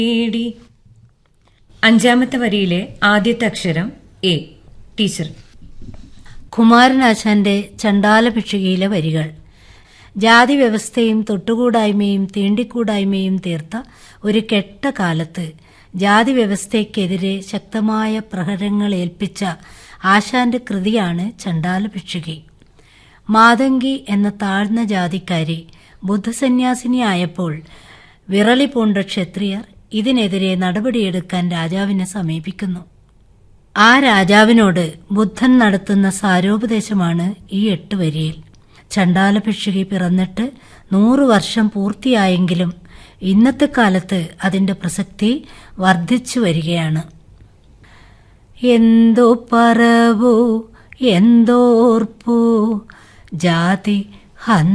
D അഞ്ചാമത്തെ വരിയിലെ ആദ്യത്തെ അക്ഷരം എ ടീച്ചർ കുമാരനാശാന്റെ ചണ്ടാലഭിക്ഷുകിയിലെ വരികൾ ജാതി വ്യവസ്ഥയും തൊട്ടുകൂടായ്മയും തീണ്ടിക്കൂടായ്മയും തീർത്ത ഒരു കെട്ട കാലത്ത് ജാതി വ്യവസ്ഥയ്ക്കെതിരെ ശക്തമായ പ്രഹരങ്ങൾ ഏൽപ്പിച്ച ആശാന്റെ കൃതിയാണ് ചണ്ടാലഭിക്ഷുകി മാതങ്കി എന്ന താഴ്ന്ന ജാതിക്കാരി ബുദ്ധസന്യാസിനിയായപ്പോൾ വിറളി പൂണ്ട ക്ഷത്രിയർ ഇതിനെതിരെ നടപടിയെടുക്കാൻ രാജാവിനെ സമീപിക്കുന്നു ആ രാജാവിനോട് ബുദ്ധൻ നടത്തുന്ന സാരോപദേശമാണ് ഈ എട്ട് വരിയിൽ ചണ്ടാലഭിക്ഷുകി പിറന്നിട്ട് നൂറു വർഷം പൂർത്തിയായെങ്കിലും ഇന്നത്തെ കാലത്ത് അതിന്റെ പ്രസക്തി വർദ്ധിച്ചു വരികയാണ് എന്തോ പറവൂ എന്തോർപ്പൂ ജാതി